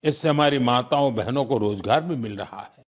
इससे हमारी माताओं बहनों को रोजगार भी मिल रहा है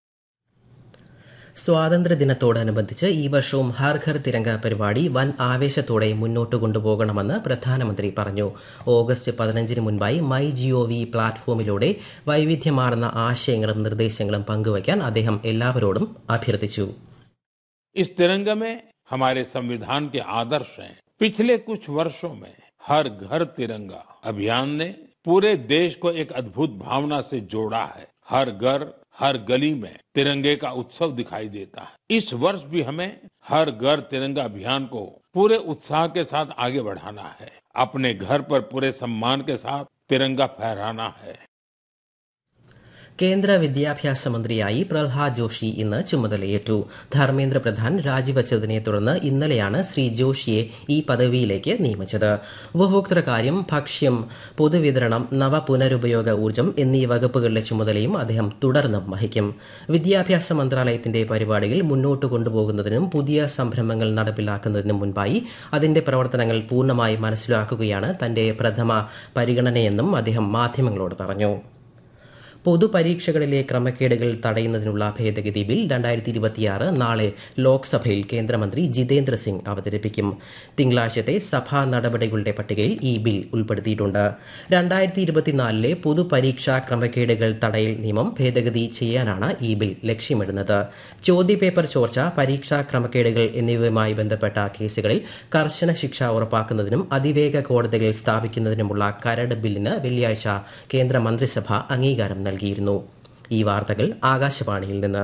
സ്വാതന്ത്ര്യദിനത്തോടനുബന്ധിച്ച് ഈ വർഷവും ഹർ ഘർ തിരങ്ക പരിപാടി വൻ ആവേശത്തോടെ മുന്നോട്ട് കൊണ്ടുപോകണമെന്ന് പ്രധാനമന്ത്രി പറഞ്ഞു ഓഗസ്റ്റ് പതിനഞ്ചിന് മുൻപായി മൈ ജിഒ വി പ്ലാറ്റ്ഫോമിലൂടെ വൈവിധ്യമാർന്ന ആശയങ്ങളും നിർദ്ദേശങ്ങളും പങ്കുവയ്ക്കാൻ അദ്ദേഹം എല്ലാവരോടും അഭ്യർത്ഥിച്ചു इस तिरंगे में हमारे संविधान के आदर्श हैं पिछले कुछ वर्षों में हर घर तिरंगा अभियान ने पूरे देश को एक अद्भुत भावना से जोड़ा है हर घर हर गली में तिरंगे का उत्सव दिखाई देता है इस वर्ष भी हमें हर घर तिरंगा अभियान को पूरे उत्साह के साथ आगे बढ़ाना है अपने घर पर पूरे सम्मान के साथ तिरंगा फहराना है കേന്ദ്ര വിദ്യാഭ്യാസ മന്ത്രിയായി പ്രഹ്ലാദ് ജോഷി ഇന്ന് ചുമതലയേറ്റു ധർമ്മേന്ദ്ര പ്രധാൻ രാജിവച്ചതിനെ തുടർന്ന് ഇന്നലെയാണ് ശ്രീ ജോഷിയെ ഈ പദവിയിലേക്ക് നിയമിച്ചത് ഉപഭോക്തൃകാര്യം ഭക്ഷ്യം പൊതുവിതരണം നവ പുനരുപയോഗ ഊർജ്ജം എന്നീ വകുപ്പുകളിലെ ചുമതലയും അദ്ദേഹം തുടർന്നും വഹിക്കും വിദ്യാഭ്യാസ മന്ത്രാലയത്തിന്റെ പരിപാടികൾ മുന്നോട്ട് കൊണ്ടുപോകുന്നതിനും പുതിയ സംരംഭങ്ങൾ നടപ്പിലാക്കുന്നതിനും മുൻപായി അതിന്റെ പ്രവർത്തനങ്ങൾ പൂർണ്ണമായി മനസ്സിലാക്കുകയാണ് തന്റെ പ്രഥമ പരിഗണനയെന്നും അദ്ദേഹം മാധ്യമങ്ങളോട് പറഞ്ഞു പൊതുപരീക്ഷകളിലെ ക്രമക്കേടുകൾ തടയുന്നതിനുള്ള ഭേദഗതി ബിൽ രണ്ടായിരത്തി ഇരുപത്തിയാറ് നാളെ ലോക്സഭയിൽ കേന്ദ്രമന്ത്രി ജിതേന്ദ്ര സിംഗ് അവതരിപ്പിക്കും തിങ്കളാഴ്ചത്തെ സഭാ നടപടികളുടെ പട്ടികയിൽ ഈ ബിൽ ഉൾപ്പെടുത്തിയിട്ടുണ്ട് രണ്ടായിരത്തി ഇരുപത്തിനാലിലെ പൊതുപരീക്ഷാ ക്രമക്കേടുകൾ തടയൽ നിയമം ഭേദഗതി ചെയ്യാനാണ് ഈ ബിൽ ലക്ഷ്യമിടുന്നത് ചോദ്യപേപ്പർ ചോർച്ച പരീക്ഷാ ക്രമക്കേടുകൾ എന്നിവയുമായി ബന്ധപ്പെട്ട കേസുകളിൽ കർശന ശിക്ഷ ഉറപ്പാക്കുന്നതിനും അതിവേഗ കോടതികൾ സ്ഥാപിക്കുന്നതിനുമുള്ള കരട് ബില്ലിന് വെള്ളിയാഴ്ച കേന്ദ്ര മന്ത്രിസഭ അംഗീകാരം നൽകിയിരുന്നു ഈ വാർത്തകൾ ആകാശവാണിയിൽ നിന്ന്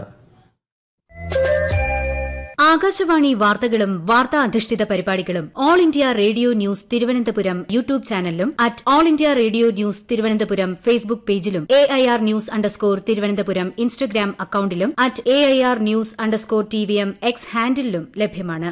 ആകാശവാണി വാർത്തകളും വാർത്താ അധിഷ്ഠിത പരിപാടികളും All India Radio News Thiruvananthapuram YouTube ചാനലിലും at All India Radio News Thiruvananthapuram Facebook പേജിലും A I R news underscore Thiruvananthapuram Instagram അക്കൌണ്ടിലും at A I R news underscore T V M X ഹാൻഡിലും ലഭ്യമാണ്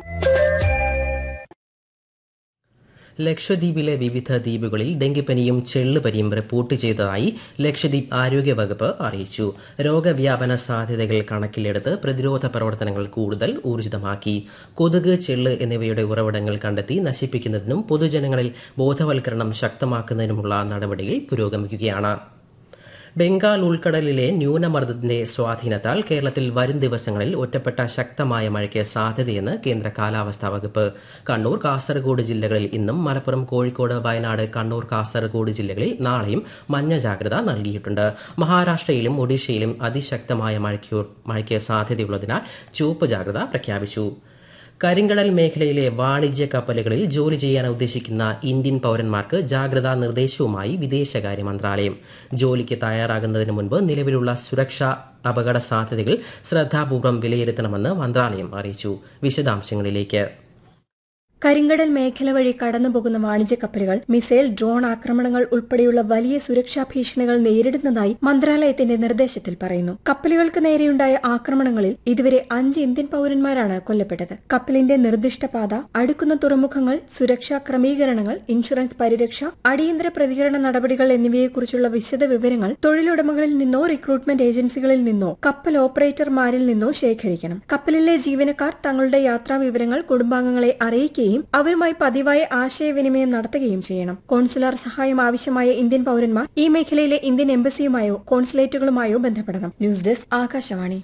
ലക്ഷദ്വീപിലെ വിവിധ ദ്വീപുകളിൽ ഡെങ്കിപ്പനിയും ചെള്ളുപനിയും റിപ്പോർട്ട് ചെയ്തതായി ലക്ഷദ്വീപ് ആരോഗ്യവകുപ്പ് അറിയിച്ചു രോഗവ്യാപന സാധ്യതകൾ കണക്കിലെടുത്ത് പ്രതിരോധ പ്രവർത്തനങ്ങൾ കൂടുതൽ ഊർജിതമാക്കി കൊതുക് ചെള്ള് എന്നിവയുടെ ഉറവിടങ്ങൾ കണ്ടെത്തി നശിപ്പിക്കുന്നതിനും പൊതുജനങ്ങളിൽ ബോധവൽക്കരണം ശക്തമാക്കുന്നതിനുമുള്ള നടപടികൾ പുരോഗമിക്കുകയാണ് ബംഗാൾ ഉൾക്കടലിലെ ന്യൂനമർദ്ദത്തിന്റെ സ്വാധീനത്താൽ കേരളത്തിൽ വരും ദിവസങ്ങളിൽ ഒറ്റപ്പെട്ട ശക്തമായ മഴയ്ക്ക് സാധ്യതയെന്ന് കേന്ദ്ര കാലാവസ്ഥാ വകുപ്പ് കണ്ണൂർ കാസർഗോഡ് ജില്ലകളിൽ ഇന്നും മലപ്പുറം കോഴിക്കോട് വയനാട് കണ്ണൂർ കാസർഗോഡ് ജില്ലകളിൽ നാളെയും മഞ്ഞ ജാഗ്രത നൽകിയിട്ടുണ്ട് മഹാരാഷ്ട്രയിലും ഒഡീഷയിലും അതിശക്തമായ മഴയ്ക്ക് മഴയ്ക്ക് സാധ്യതയുള്ളതിനാൽ ചുവപ്പ് ജാഗ്രത പ്രഖ്യാപിച്ചു കരിങ്കടൽ മേഖലയിലെ വാണിജ്യ കപ്പലുകളിൽ ജോലി ചെയ്യാൻ ഉദ്ദേശിക്കുന്ന ഇന്ത്യൻ പൌരന്മാർക്ക് ജാഗ്രതാ നിർദ്ദേശവുമായി വിദേശകാര്യ മന്ത്രാലയം ജോലിക്ക് തയ്യാറാകുന്നതിന് മുൻപ് നിലവിലുള്ള സുരക്ഷാ അപകട സാധ്യതകൾ ശ്രദ്ധാപൂർവ്വം വിലയിരുത്തണമെന്ന് മന്ത്രാലയം അറിയിച്ചു വിശദാംശങ്ങളിലേക്ക് കരിങ്കടൽ മേഖല വഴി കടന്നുപോകുന്ന വാണിജ്യ കപ്പലുകൾ മിസൈൽ ഡ്രോൺ ആക്രമണങ്ങൾ ഉൾപ്പെടെയുള്ള വലിയ സുരക്ഷാ ഭീഷണികൾ നേരിടുന്നതായി മന്ത്രാലയത്തിന്റെ നിർദ്ദേശത്തിൽ പറയുന്നു കപ്പലുകൾക്ക് നേരെയുണ്ടായ ആക്രമണങ്ങളിൽ ഇതുവരെ അഞ്ച് ഇന്ത്യൻ പൌരന്മാരാണ് കൊല്ലപ്പെട്ടത് കപ്പലിന്റെ നിർദ്ദിഷ്ട പാത അടുക്കുന്ന തുറമുഖങ്ങൾ സുരക്ഷാ ക്രമീകരണങ്ങൾ ഇൻഷുറൻസ് പരിരക്ഷ അടിയന്തര പ്രതികരണ നടപടികൾ എന്നിവയെക്കുറിച്ചുള്ള വിശദ വിവരങ്ങൾ തൊഴിലുടമകളിൽ നിന്നോ റിക്രൂട്ട്മെന്റ് ഏജൻസികളിൽ നിന്നോ കപ്പൽ ഓപ്പറേറ്റർമാരിൽ നിന്നോ ശേഖരിക്കണം കപ്പലിലെ ജീവനക്കാർ തങ്ങളുടെ യാത്രാ വിവരങ്ങൾ കുടുംബാംഗങ്ങളെ അറിയിക്കുകയും അവരുമായി പതിവായ ആശയവിനിമയം നടത്തുകയും ചെയ്യണം കോൺസുലാർ സഹായം ആവശ്യമായ ഇന്ത്യൻ പൌരന്മാർ ഈ മേഖലയിലെ ഇന്ത്യൻ എംബസിയുമായോ കോൺസുലേറ്റുകളുമായോ ബന്ധപ്പെടണം ന്യൂസ് ഡെസ്ക് ആകാശവാണി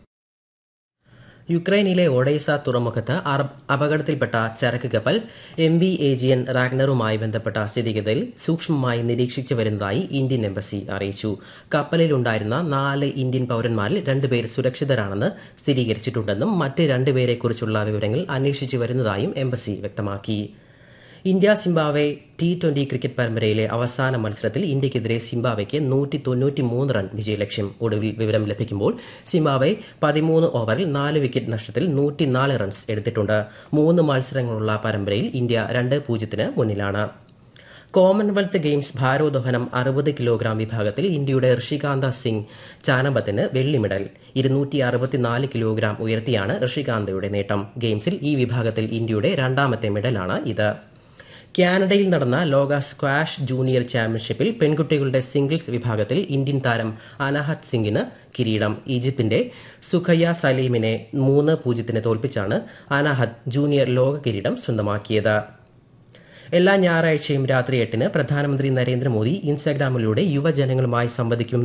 യുക്രൈനിലെ ഒഡേസ തുറമുഖത്ത് അപകടത്തിൽപ്പെട്ട ചരക്ക് കപ്പൽ എം വി ഏജിയൻ റാഗ്നറുമായി ബന്ധപ്പെട്ട സ്ഥിതിഗതിയിൽ സൂക്ഷ്മമായി നിരീക്ഷിച്ചു വരുന്നതായി ഇന്ത്യൻ എംബസി അറിയിച്ചു കപ്പലിലുണ്ടായിരുന്ന നാല് ഇന്ത്യൻ പൌരന്മാരിൽ രണ്ടുപേർ സുരക്ഷിതരാണെന്ന് സ്ഥിരീകരിച്ചിട്ടുണ്ടെന്നും മറ്റ് രണ്ടുപേരെക്കുറിച്ചുള്ള വിവരങ്ങൾ അന്വേഷിച്ചു വരുന്നതായും എംബസി വ്യക്തമാക്കി India Zimbabwe T twenty cricket പരമ്പരയിലെ അവസാന മത്സരത്തിൽ ഇന്ത്യക്കെതിരെ സിംബാവയ്ക്ക് നൂറ്റി തൊണ്ണൂറ്റി മൂന്ന് റൺ വിജയലക്ഷ്യം ഒടുവിൽ വിവരം ലഭിക്കുമ്പോൾ സിംബാവെ പതിമൂന്ന് ഓവറിൽ നാല് വിക്കറ്റ് നഷ്ടത്തിൽ നൂറ്റിനാല് റൺസ് എടുത്തിട്ടുണ്ട് മൂന്ന് മത്സരങ്ങളുള്ള പരമ്പരയിൽ ഇന്ത്യ രണ്ട് പൂജ്യത്തിന് മുന്നിലാണ് കോമൺവെൽത്ത് ഗെയിംസ് ഭാരോദ്വഹനം അറുപത് കിലോഗ്രാം വിഭാഗത്തിൽ ഇന്ത്യയുടെ ഋഷികാന്ത സിംഗ് ചാനബത്തിന് വെള്ളി മെഡൽ ഇരുന്നൂറ്റി അറുപത്തിനാല് കിലോഗ്രാം ഉയർത്തിയാണ് ഋഷികാന്തയുടെ നേട്ടം ഗെയിംസിൽ ഈ വിഭാഗത്തിൽ ഇന്ത്യയുടെ രണ്ടാമത്തെ മെഡലാണ് ഇത് കാനഡയിൽ നടന്ന ലോക സ്ക്വാഷ് ജൂനിയർ ചാമ്പ്യൻഷിപ്പിൽ പെൺകുട്ടികളുടെ സിംഗിൾസ് വിഭാഗത്തിൽ ഇന്ത്യൻ താരം അനഹത് സിംഗിന് കിരീടം ഈജിപ്തിന്റെ സുഖയ്യ സലീമിനെ മൂന്ന് പൂജ്യത്തിന് തോൽപ്പിച്ചാണ് അനഹത് ജൂനിയർ ലോക കിരീടം സ്വന്തമാക്കിയത് എല്ലാ ഞായറാഴ്ചയും രാത്രി എട്ടിന് പ്രധാനമന്ത്രി നരേന്ദ്രമോദി ഇൻസ്റ്റാഗ്രാമിലൂടെ യുവജനങ്ങളുമായി സംവദിക്കും